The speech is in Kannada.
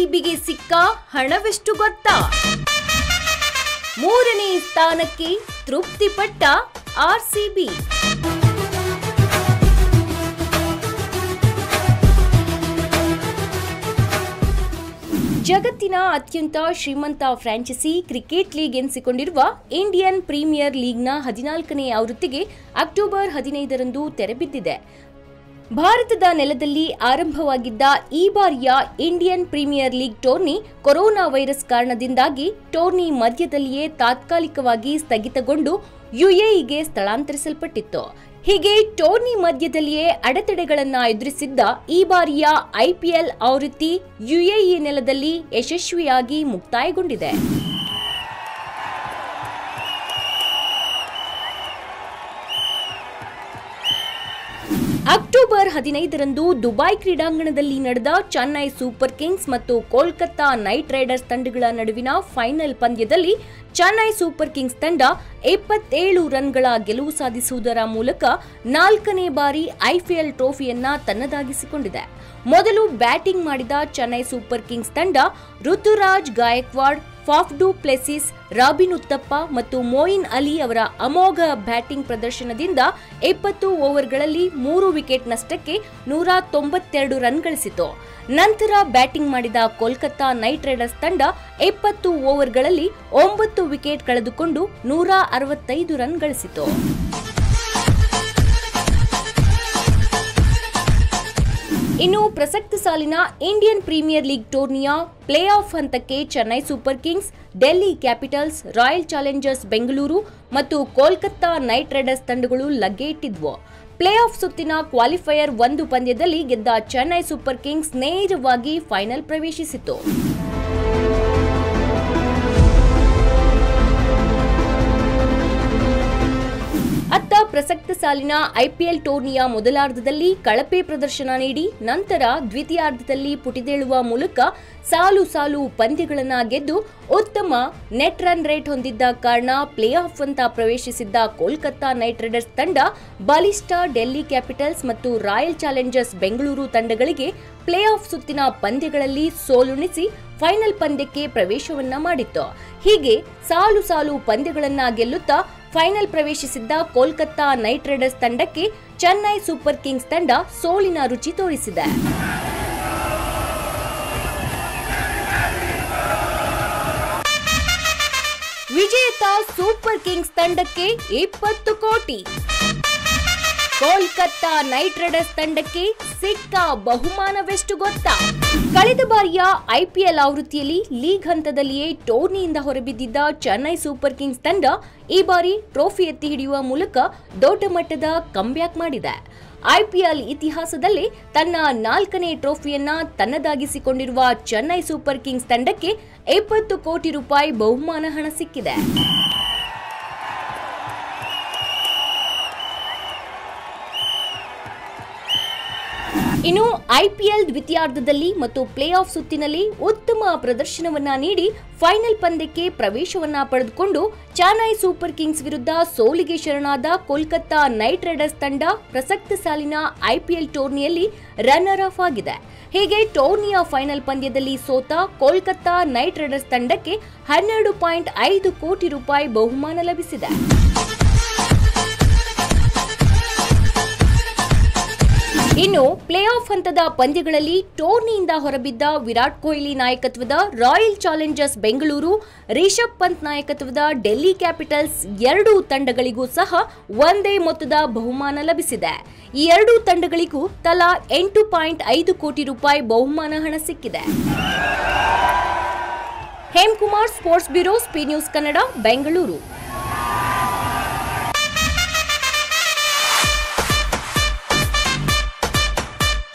ಆರ್ಸಿಬಿಗೆ ಸಿಕ್ಕ ಹಣವೆಷ್ಟು ಗೊತ್ತಾ ಮೂರನೇ ಸ್ಥಾನಕ್ಕೆ ತೃಪ್ತಿಪಟ್ಟ ಆರ್ಸಿಬಿ ಜಗತ್ತಿನ ಅತ್ಯಂತ ಶ್ರೀಮಂತ ಫ್ರಾಂಚೈಸಿ ಕ್ರಿಕೆಟ್ ಲೀಗ್ ಎನಿಸಿಕೊಂಡಿರುವ ಇಂಡಿಯನ್ ಪ್ರೀಮಿಯರ್ ಲೀಗ್ನ ಹದಿನಾಲ್ಕನೇ ಆವೃತ್ತಿಗೆ ಅಕ್ಟೋಬರ್ ಹದಿನೈದರಂದು ತೆರೆಬಿದ್ದಿದೆ ಭಾರತದ ನೆಲದಲ್ಲಿ ಆರಂಭವಾಗಿದ್ದ ಈ ಬಾರಿಯ Indian premier league tourney corona virus ಕಾರಣದಿಂದಾಗಿ ಟೂರ್ನಿ ಮಧ್ಯದಲ್ಲಿಯೇ ತಾತ್ಕಾಲಿಕವಾಗಿ ಸ್ಥಗಿತಗೊಂಡು ಯುಎಇಗೆ ಸ್ಥಳಾಂತರಿಸಲ್ಪಟ್ಟಿತ್ತು ಹೀಗೆ ಟೂರ್ನಿ ಮಧ್ಯದಲ್ಲಿಯೇ ಅಡೆತಡೆಗಳನ್ನ ಎದುರಿಸಿದ್ದ ಈ ಬಾರಿಯ ಐಪಿಎಲ್ ಆವೃತ್ತಿ ಯುಎಇ ನೆಲದಲ್ಲಿ ಯಶಸ್ವಿಯಾಗಿ ಮುಕ್ತಾಯಗೊಂಡಿದೆ ಅಕ್ಟೋಬರ್ ಹದಿನೈದರಂದು ದುಬೈ ಕ್ರೀಡಾಂಗಣದಲ್ಲಿ ನಡೆದ ಚೆನ್ನೈ ಸೂಪರ್ ಕಿಂಗ್ಸ್ ಮತ್ತು ಕೋಲ್ಕತ್ತಾ ನೈಟ್ ರೈಡರ್ಸ್ ತಂಡಗಳ ನಡುವಿನ ಫೈನಲ್ ಪಂದ್ಯದಲ್ಲಿ ಚೆನ್ನೈ ಸೂಪರ್ ಕಿಂಗ್ಸ್ ತಂಡ ಎಪ್ಪತ್ತೇಳು ರನ್ಗಳ ಗೆಲುವು ಸಾಧಿಸುವುದರ ಮೂಲಕ ನಾಲ್ಕನೇ ಬಾರಿ ಐಪಿಎಲ್ ಟ್ರೋಫಿಯನ್ನ ತನ್ನದಾಗಿಸಿಕೊಂಡಿದೆ ಮೊದಲು ಬ್ಯಾಟಿಂಗ್ ಮಾಡಿದ ಚೆನ್ನೈ ಸೂಪರ್ ಕಿಂಗ್ಸ್ ತಂಡ Ruturaj Gaikwad faf du Plessis Robin Uthappa ಮತ್ತು ಮೋಯಿನ್ ಅಲಿ ಅವರ ಅಮೋಘ ಬ್ಯಾಟಿಂಗ್ ಪ್ರದರ್ಶನದಿಂದ ಎಪ್ಪತ್ತು ಓವರ್ಗಳಲ್ಲಿ ಮೂರು ವಿಕೆಟ್ ನಷ್ಟಕ್ಕೆ ನೂರ ತೊಂಬತ್ತೆರಡು ರನ್ ಗಳಿಸಿತು ನಂತರ ಬ್ಯಾಟಿಂಗ್ ಮಾಡಿದ ಕೋಲ್ಕತ್ತಾ ನೈಟ್ ರೈಡರ್ಸ್ ತಂಡ ಎಪ್ಪತ್ತು ಓವರ್ಗಳಲ್ಲಿ ಒಂಬತ್ತು ವಿಕೆಟ್ ಕಳೆದುಕೊಂಡು ನೂರ ಅರವತ್ತೈದು ರನ್ ಗಳಿಸಿತು ಇನ್ನು ಪ್ರಸಕ್ತ ಸಾಲಿನ ಇಂಡಿಯನ್ ಪ್ರೀಮಿಯರ್ ಲೀಗ್ ಟೂರ್ನಿಯ ಪ್ಲೇ ಆಫ್ ಹಂತಕ್ಕೆ Chennai super kings Delhi capitals royal challengers Bengaluru ಮತ್ತು ಕೋಲ್ಕತ್ತಾ ನೈಟ್ ರೈಡರ್ಸ್ ತಂಡಗಳು ಲಗ್ಗೆ ಇಟ್ಟಿದ್ವು ಪ್ಲೇ ಆಫ್ ಸುತ್ತಿನ ಕ್ವಾಲಿಫೈಯರ್ ಒಂದು ಪಂದ್ಯದಲ್ಲಿ ಗೆದ್ದ ಚೆನ್ನೈ ಸೂಪರ್ ಕಿಂಗ್ಸ್ ನೇರವಾಗಿ ಫೈನಲ್ ಪ್ರವೇಶಿಸಿತು ಅತ್ತ ಪ್ರಸಕ್ತ ಸಾಲಿನ ಐಪಿಎಲ್ ಟೂರ್ನಿಯ ಮೊದಲಾರ್ಧದಲ್ಲಿ ಕಳಪೆ ಪ್ರದರ್ಶನ ನೀಡಿ ನಂತರ ದ್ವಿತೀಯಾರ್ಧದಲ್ಲಿ ಪುಟಿದೇಳುವ ಮೂಲಕ ಸಾಲು ಸಾಲು ಪಂದ್ಯಗಳನ್ನ ಗೆದ್ದು ಉತ್ತಮ ನೆಟ್ ರನ್ ರೇಟ್ ಹೊಂದಿದ್ದ ಕಾರಣ ಪ್ಲೇ ಆಫ್ ಅಂತ ಪ್ರವೇಶಿಸಿದ್ದ ಕೋಲ್ಕತ್ತಾ ನೈಟ್ ರೈಡರ್ಸ್ ತಂಡ ಬಲಿಷ್ಠ ಡೆಲ್ಲಿ ಕ್ಯಾಪಿಟಲ್ಸ್ ಮತ್ತು ರಾಯಲ್ ಚಾಲೆಂಜರ್ಸ್ ಬೆಂಗಳೂರು ತಂಡಗಳಿಗೆ ಪ್ಲೇ ಆಫ್ ಸುತ್ತಿನ ಪಂದ್ಯಗಳಲ್ಲಿ ಸೋಲುಣಿಸಿ ಫೈನಲ್ ಪಂದ್ಯಕ್ಕೆ ಪ್ರವೇಶವನ್ನ ಮಾಡಿತ್ತು ಹೀಗೆ ಸಾಲು ಸಾಲು ಪಂದ್ಯಗಳನ್ನ ಗೆಲ್ಲುತ್ತಾ ಫೈನಲ್ ಪ್ರವೇಶಿಸಿದ್ದ ಕೋಲ್ಕತ್ತಾ ನೈಟ್ ರೈಡರ್ಸ್ ತಂಡಕ್ಕೆ ಚೆನ್ನೈ ಸೂಪರ್ ಕಿಂಗ್ಸ್ ತಂಡ ಸೋಲಿನ ರುಚಿ ತೋರಿಸಿದೆ ವಿಜೇತ ಸೂಪರ್ ಕಿಂಗ್ಸ್ ತಂಡಕ್ಕೆ ಇಪ್ಪತ್ತು ಕೋಟಿ ಕೋಲ್ಕತ್ತಾ ನೈಟ್ ರೈಡರ್ಸ್ ತಂಡಕ್ಕೆ ಸಿಕ್ಕ ಬಹುಮಾನವೆಷ್ಟು ಗೊತ್ತಾ ಕಳೆದ ಬಾರಿಯ ಐಪಿಎಲ್ ಆವೃತ್ತಿಯಲ್ಲಿ ಲೀಗ್ ಹಂತದಲ್ಲಿಯೇ ಟೂರ್ನಿಯಿಂದ ಹೊರಬಿದ್ದಿದ್ದ ಚೆನ್ನೈ ಸೂಪರ್ ಕಿಂಗ್ಸ್ ತಂಡ ಈ ಬಾರಿ ಟ್ರೋಫಿ ಎತ್ತಿ ಹಿಡಿಯುವ ಮೂಲಕ ದೊಡ್ಡ ಮಟ್ಟದ ಕಂಬ್ಯಾಕ್ ಮಾಡಿದೆ ಐಪಿಎಲ್ ಇತಿಹಾಸದಲ್ಲಿ ತನ್ನ ನಾಲ್ಕನೇ ಟ್ರೋಫಿಯನ್ನ ತನ್ನದಾಗಿಸಿಕೊಂಡಿರುವ ಚೆನ್ನೈ ಸೂಪರ್ ಕಿಂಗ್ಸ್ ತಂಡಕ್ಕೆ ಇಪ್ಪತ್ತು ಕೋಟಿ ರೂಪಾಯಿ ಬಹುಮಾನ ಹಣ ಸಿಕ್ಕಿದೆ ಇನ್ನು ಐಪಿಎಲ್ ದ್ವಿತೀಯಾರ್ಧದಲ್ಲಿ ಮತ್ತು ಪ್ಲೇ ಆಫ್ ಸುತ್ತಿನಲ್ಲಿ ಉತ್ತಮ ಪ್ರದರ್ಶನವನ್ನ ನೀಡಿ ಫೈನಲ್ ಪಂದ್ಯಕ್ಕೆ ಪ್ರವೇಶವನ್ನ ಪಡೆದುಕೊಂಡು ಚೆನ್ನೈ ಸೂಪರ್ ಕಿಂಗ್ಸ್ ವಿರುದ್ಧ ಸೋಲಿಗೆ ಶರಣಾದ ಕೋಲ್ಕತ್ತಾ ನೈಟ್ ರೈಡರ್ಸ್ ತಂಡ ಪ್ರಸಕ್ತ ಸಾಲಿನ ಐಪಿಎಲ್ ಟೂರ್ನಿಯಲ್ಲಿ ರನ್ನರ್ ಅಫ್ ಆಗಿದೆ ಹೀಗೆ ಟೂರ್ನಿಯ ಫೈನಲ್ ಪಂದ್ಯದಲ್ಲಿ ಸೋತ ಕೋಲ್ಕತ್ತಾ ನೈಟ್ ರೈಡರ್ಸ್ ತಂಡಕ್ಕೆ ಹನ್ನೆರಡು ಪಾಯಿಂಟ್ ಐದು ಕೋಟಿ ರೂಪಾಯಿ ಬಹುಮಾನ ಲಭಿಸಿದೆ ಇನ್ನು ಪ್ಲೇ ಆಫ್ ಹಂತದ ಪಂದ್ಯಗಳಲ್ಲಿ ಟೂರ್ನಿಯಿಂದ ಹೊರಬಿದ್ದ ವಿರಾಟ್ ಕೊಹ್ಲಿ ನಾಯಕತ್ವದ ರಾಯಲ್ ಚಾಲೆಂಜರ್ಸ್ ಬೆಂಗಳೂರು ರಿಷಬ್ ಪಂತ್ ನಾಯಕತ್ವದ ಡೆಲ್ಲಿ ಕ್ಯಾಪಿಟಲ್ಸ್ ಎರಡೂ ತಂಡಗಳಿಗೂ ಸಹ ಒಂದೇ ಮೊತ್ತದ ಬಹುಮಾನ ಲಭಿಸಿದೆ ಈ ಎರಡೂ ತಂಡಗಳಿಗೂ ತಲಾ ಎಂಟು ಪಾಯಿಂಟ್ ಐದು ಕೋಟಿ ರೂಪಾಯಿ ಬಹುಮಾನ ಹಣ ಸಿಕ್ಕಿದೆ ಹೇಮ್ಕುಮಾರ್ ಸ್ಪೋರ್ಟ್ಸ್ ಬ್ಯೂರೋ ಸ್ಪಿ ನ್ಯೂಸ್ ಕನ್ನಡ ಬೆಂಗಳೂರು